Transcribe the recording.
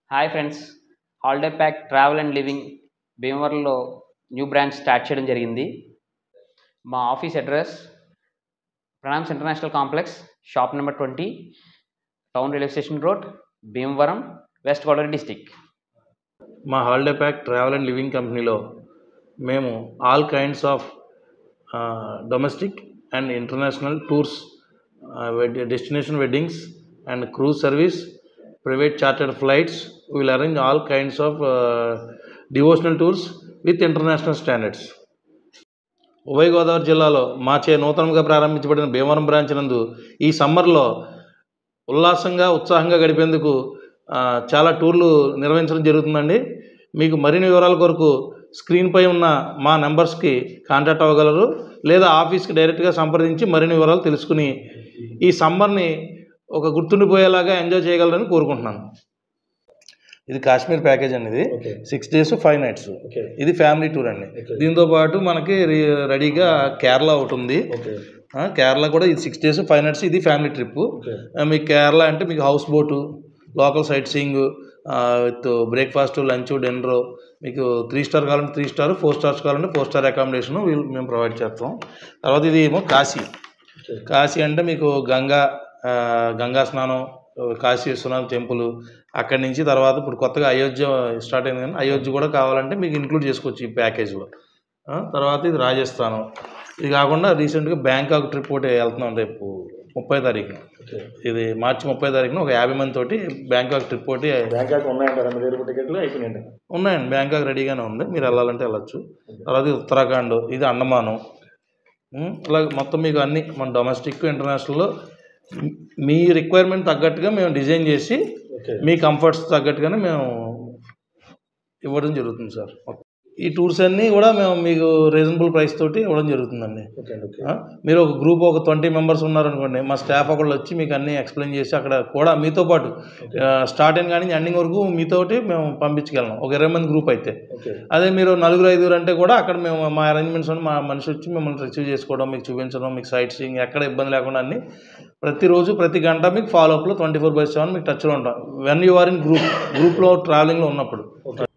Hi friends holiday pack travel and living భీమవరంలో new branch start చేయడం జరిగింది మా office address Pranams international complex shop number twenty town railway station road Bhimavaram west Godavari district మా holiday pack travel and living కంపెనీలో మేము all kinds of domestic and international tours destination weddings and cruise service private chartered flights will arrange all kinds of devotional tours with international standards ఉభయ గోదావరి జిల్లాలో మాచే నూతనంగా ప్రారంభించబడిన Bhimavaram branch నందు ఈ సమ్మర్లో ఉల్లాసంగా ఉత్సాహంగా గడిపేందుకు ఆ, చాలా టూర్లు నిర్వహించడం జరుగుతుందండి మీకు మరిన్ని వివరాల కొరకు స్క్రీన్పై ఉన్న మా నెంబర్స్కి కాంటాక్ట్ అవ్వగలరు లేదా ఆఫీస్కి డైరెక్ట్గా సంప్రదించి మరిన్ని వివరాలు తెలుసుకుని ఈ సమ్మర్ని ఒక గుర్తుండిపోయేలాగా ఎంజాయ్ చేయగలరని కోరుకుంటున్నాను ఇది కాశ్మీర్ ప్యాకేజ్ అండి ఇది okay six days five nights okay ఇది ఫ్యామిలీ టూర్ అండి Okay. దీంతో పాటు మనకి రి- రెడీగా కేరళ ఒకటి ఉంది ఓకే ఆ, కేరళ కూడా ఇది సిక్స్ డేస్ ఫైవ్ నైట్స్ ఇది ఫ్యామిలీ ట్రిప్ ఓకే మీకు కేరళ అంటే మీకు house boat local sightseeing with breakfast lunch dinner మీకు త్రీ స్టార్ కావాలంటే త్రీ స్టార్ ఫోర్ స్టార్స్ కావాలంటే ఫోర్ స్టార్ అకామిడేషన్ వీళ్ళు మేము ప్రొవైడ్ చేస్తాం తర్వాత ఇది ఏమో కాశీ ఓకే కాశీ అంటే మీకు గంగా ఆ, గంగా స్నానం కాశీ విశ్వనాథ్ టెంపుల్ అక్కడి నుంచి తర్వాత ఇప్పుడు కొత్తగా అయోధ్య స్టార్ట్ అయింది కానీ అయోధ్య కూడా కావాలంటే మీకు ఇంక్లూడ్ చేసుకోవచ్చు ఈ ప్యాకేజ్లో ఆ, తర్వాత ఇది రాజస్థానం ఇది కాకుండా రీసెంట్గా బ్యాంకాక్ ట్రిప్ ఒకటి వెళ్తున్నాం రేపు ముప్పై తారీఖున ఓకే ఇది మార్చి ముప్పై తారీఖున ఒక యాభై మంది తోటి బ్యాంకాక్ ట్రిప్ ఒకటి బ్యాంకాక్ ఉన్నాయంటారా మీ దగ్గర టికెట్లు అయిపోయినాయండి ఉన్నాయండి బ్యాంకాక్ రెడీగానే ఉంది మీరు వెళ్ళాలంటే వెళ్ళచ్చు తర్వాత ఇది ఉత్తరాఖండ్ ఇది అండమాను ఉమ్, ఇలా మొత్తం మీకు అన్ని మన డొమెస్టిక్ ఇంటర్నేషనల్లో మీ రిక్వైర్మెంట్ తగ్గట్టుగా మేము డిజైన్ చేసి ఓకే మీ కంఫర్ట్స్ తగ్గట్టుగానే మేము ఇవ్వడం జరుగుతుంది సార్ ఈ టూర్స్ అన్నీ కూడా మేము మీకు రీజనబుల్ ప్రైస్ తోటి ఇవ్వడం జరుగుతుందండి ఓకే అండి ఓకే ఆ, మీరు ఒక గ్రూప్ ఒక ట్వంటీ మెంబర్స్ ఉన్నారనుకోండి మా స్టాఫ్ ఒకళ్ళు వచ్చి మీకు అన్నీ ఎక్స్ప్లెయిన్ చేసి అక్కడ కూడా మీతో పాటు స్టార్ట్ అయిన కానీ ఎండింగ్ వరకు మీతోటి మేము పంపించగలం ఒక ఇరవై మంది గ్రూప్ అయితే ఓకే అదే మీరు నలుగురు ఐదుగురు అంటే కూడా అక్కడ మేము మా అరేంజ్మెంట్స్ మా మనిషి వచ్చి మిమ్మల్ని రిసీవ్ చేసుకోవడం మీకు చూపించడం మీకు సైట్ సీయింగ్ ఎక్కడ ఇబ్బంది లేకుండా అన్ని ప్రతిరోజు ప్రతి గంట మీకు ఫాలో అప్లో ట్వంటీ ఫోర్ బై సెవెన్ మీకు టచ్లో ఉంటాం when you are in group గ్రూప్లో ట్రావెలింగ్లో ఉన్నప్పుడు ఓకే